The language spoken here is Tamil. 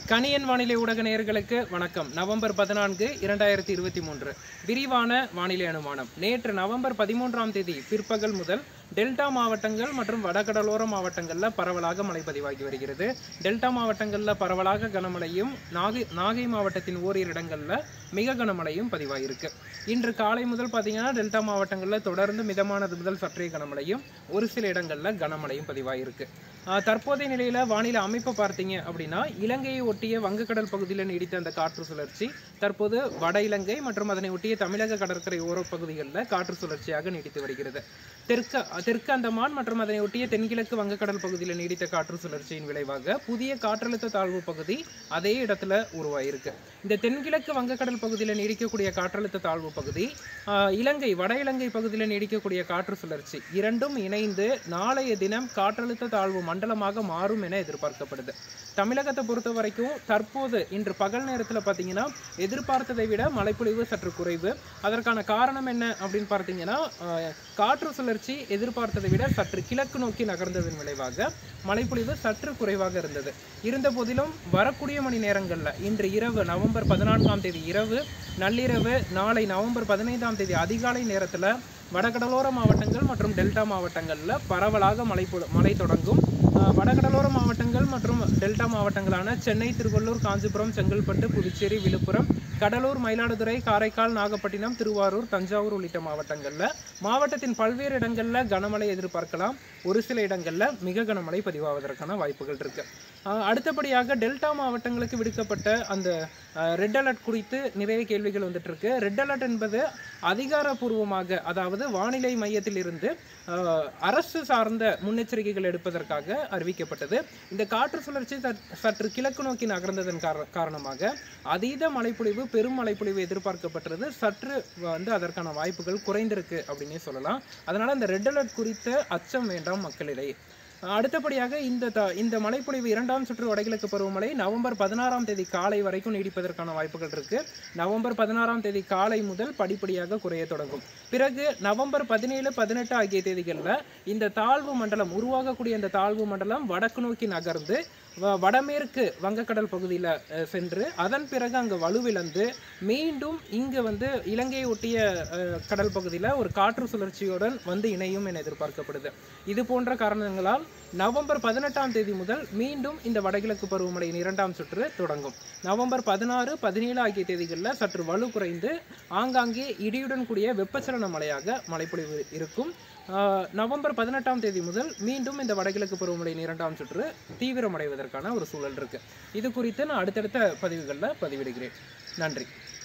கணியன் வானிலை ஊடக நேயர்களுக்கு வணக்கம் நவம்பர் பதினான்கு இரண்டாயிரத்தி இருபத்தி மூன்று விரிவான வானிலை அனுமானம் நேற்று நவம்பர் பதிமூன்றாம் தேதி பிற்பகல் முதல் டெல்டா மாவட்டங்கள் மற்றும் வடகடலோர மாவட்டங்களில் பரவலாக மழை பதிவாகி வருகிறது டெல்டா மாவட்டங்களில் பரவலாக கனமழையும் நாகை நாகை மாவட்டத்தின் ஓரிரு இடங்களில் மிக கனமழையும் பதிவாகியிருக்கு இன்று காலை முதல் பார்த்தீங்கன்னா டெல்டா மாவட்டங்களில் தொடர்ந்து மிதமானது முதல் சற்றே கனமழையும் ஒரு சில இடங்களில் கனமழையும் பதிவாகியிருக்கு ஆஹ் தற்போதைய நிலையில வானிலை அமைப்பை பார்த்தீங்க அப்படின்னா இலங்கையை ஒட்டிய வங்கக்கடல் பகுதியில் நீடித்த அந்த காற்று சுழற்சி தற்போது வட இலங்கை மற்றும் அதனை ஒட்டிய தமிழக கடற்கரை ஓரப் பகுதிகளில் காற்று சுழற்சியாக நீடித்து வருகிறது தெற்கு தெற்கு அந்தமான் மற்றும் அதனை ஒட்டிய தென்கிழக்கு வங்கக்கடல் பகுதியில் நீடித்த காற்று சுழற்சியின் விளைவாக புதிய காற்றழுத்த தாழ்வு பகுதி அதே இடத்துல உருவாயிருக்கு இந்த தென்கிழக்கு வங்கக்கடல் பகுதியில் நீடிக்கக்கூடிய காற்றழுத்த தாழ்வு பகுதி ஆஹ் இலங்கை வட இலங்கை பகுதியில் நீடிக்கக்கூடிய காற்று சுழற்சி இரண்டும் இணைந்து நாளைய தினம் காற்றழுத்த தாழ்வு மண்டலமாக மாறும் என எதிர்பார்க்கப்படுது தமிழகத்தை பொறுத்த வரைக்கும் தற்போது இன்று பகல் நேரத்தில் பார்த்தீங்கன்னா எதிர்பார்த்ததை விட மழைப்பொழிவு சற்று குறைவு அதற்கான காரணம் என்ன அப்படின்னு பார்த்தீங்கன்னா ஆஹ் காற்று சுழற்சி எதிர்பார்த்ததை விட சற்று கிழக்கு நோக்கி நகர்ந்ததன் விளைவாக மழைப்பொழிவு சற்று குறைவாக இருந்தது இருந்த போதிலும் வரக்கூடிய மணி நேரங்களில் இன்று இரவு நவம்பர் பதினான்காம் தேதி இரவு நள்ளிரவு நாளை நவம்பர் பதினைந்தாம் தேதி அதிகாலை நேரத்தில் வடகடலோர மாவட்டங்கள் மற்றும் டெல்டா மாவட்டங்களில் பரவலாக மழை பொ- மழை தொடங்கும் ஆஹ் வடகடலோர மாவட்டங்கள் மற்றும் டெல்டா மாவட்டங்களான சென்னை திருவள்ளூர் காஞ்சிபுரம் செங்கல்பட்டு புதுச்சேரி விழுப்புரம் கடலூர் மயிலாடுதுறை காரைக்கால் நாகப்பட்டினம் திருவாரூர் தஞ்சாவூர் உள்ளிட்ட மாவட்டங்களில் மாவட்டத்தின் பல்வேறு இடங்களில் கனமழை எதிர்பார்க்கலாம் ஒரு சில இடங்களில் மிக கனமழை பதிவாவதற்கான வாய்ப்புகள் இருக்கு ஆஹ் அடுத்தபடியாக டெல்டா மாவட்டங்களுக்கு விடுக்கப்பட்ட அந்த ரெட் அலர்ட் குறித்து நிறைய கேள்விகள் வந்துட்டு இருக்கு ரெட் அலர்ட் என்பது அதிகாரப்பூர்வமாக அதாவது வானிலை மையத்தில் இருந்து ஆஹ் அரசு சார்ந்த முன்னெச்சரிக்கைகள் எடுப்பதற்காக அறிவிக்கப்பட்டது இந்த காற்று சுழற்சி சற்- சற்று கிழக்கு நோக்கி நகர்ந்ததன் கார- காரணமாக அதீத மழைப்பொழிவு பெரும் மழைப்பொழிவு எதிர்பார்க்கப்பட்டது சற்று வந்து அதற்கான வாய்ப்புகள் குறைந்திருக்கு அப்படின்னே சொல்லலாம் அதனால இந்த ரெட் அலர்ட் குறித்த அச்சம் வேண்டாம் மக்களிடையே அடுத்தபடியாக இந்த த இந்த மழைப்பொழிவு இரண்டாம் சுற்று வடகிழக்கு பருவமழை நவம்பர் பதினாறாம் தேதி காலை வரைக்கும் நீடிப்பதற்கான வாய்ப்புகள் இருக்கு நவம்பர் பதினாறாம் தேதி காலை முதல் படிப்படியாக குறைய தொடங்கும் பிறகு நவம்பர் பதினேழு பதினெட்டு ஆகிய தேதிகளில் இந்த தாழ்வு மண்டலம் உருவாகக்கூடிய இந்த தாழ்வு மண்டலம் வடக்கு நோக்கி நகர்ந்து வ- வடமேற்கு வங்கக்கடல் பகுதியில் சென்று அதன் பிறகு அங்கே வலுவிழந்து மீண்டும் இங்கு வந்து இலங்கையை ஒட்டிய அஹ், கடல் பகுதியில் ஒரு காற்று சுழற்சியுடன் வந்து இணையும் என எதிர்பார்க்கப்படுது இது போன்ற காரணங்களால் நவம்பர் பதினெட்டாம் தேதி முதல் மீண்டும் இந்த வடகிழக்கு பருவமழையின் இரண்டாம் சுற்று தொடங்கும் நவம்பர் பதினாறு பதினேழு ஆகிய தேதிகளில் சற்று வலு குறைந்து ஆங்காங்கே இடியுடன் கூடிய வெப்பச்சலன மழையாக மழைப்பொழிவு இருக்கும் ஆஹ் நவம்பர் பதினெட்டாம் தேதி முதல் மீண்டும் இந்த வடகிழக்கு பருவமழையின் இரண்டாம் சுற்று தீவிரமடைவதற்கான ஒரு சூழல் இருக்கு இது குறித்து நான் அடுத்தடுத்த பதிவுகளில் பதிவிடுகிறேன் நன்றி